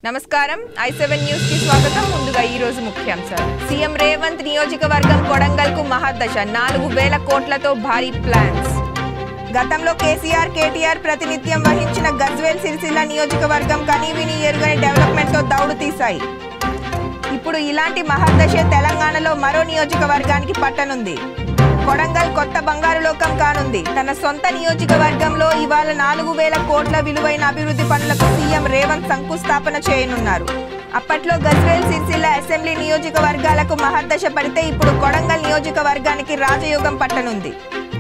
నమస్కారం I seven news కి స్వాగతం ముందుగా ఈ రోజు ముఖ్యాంశాలు సీఎం రేవంత్ నియోజకవర్గం కొడంగల్ కు మహాదశ నాలుగు వేల కోట్లతో భారీ ప్లాన్స్ గతంలో కేసీఆర్ కేటీఆర్ ప్రాతినిధ్యం వహించిన గజ్వేల్ సిరిసిల్ల నియోజకవర్గం కనీవిని ఎరుగని డెవలప్మెంట్ తో దౌడు తీశాయి ఇప్పుడు ఇలాంటి మహర్దశ తెలంగాణలో మరో నియోజకవర్గానికి పట్టనుంది కొడంగల్ కొత్త బంగారు లోకం కానుంది తన సొంత నియోజకవర్గంలో ఇవాళ నాలుగు వేల కోట్ల విలువైన అభివృద్ధి పనులకు సీఎం రేవంత్ శంకుస్థాపన చేయనున్నారు అప్పట్లో గజ్వేల్ సిరిసిల్ల అసెంబ్లీ నియోజకవర్గాలకు మహర్దశ పడితే ఇప్పుడు కొడంగల్ నియోజకవర్గానికి రాజయోగం పట్టనుంది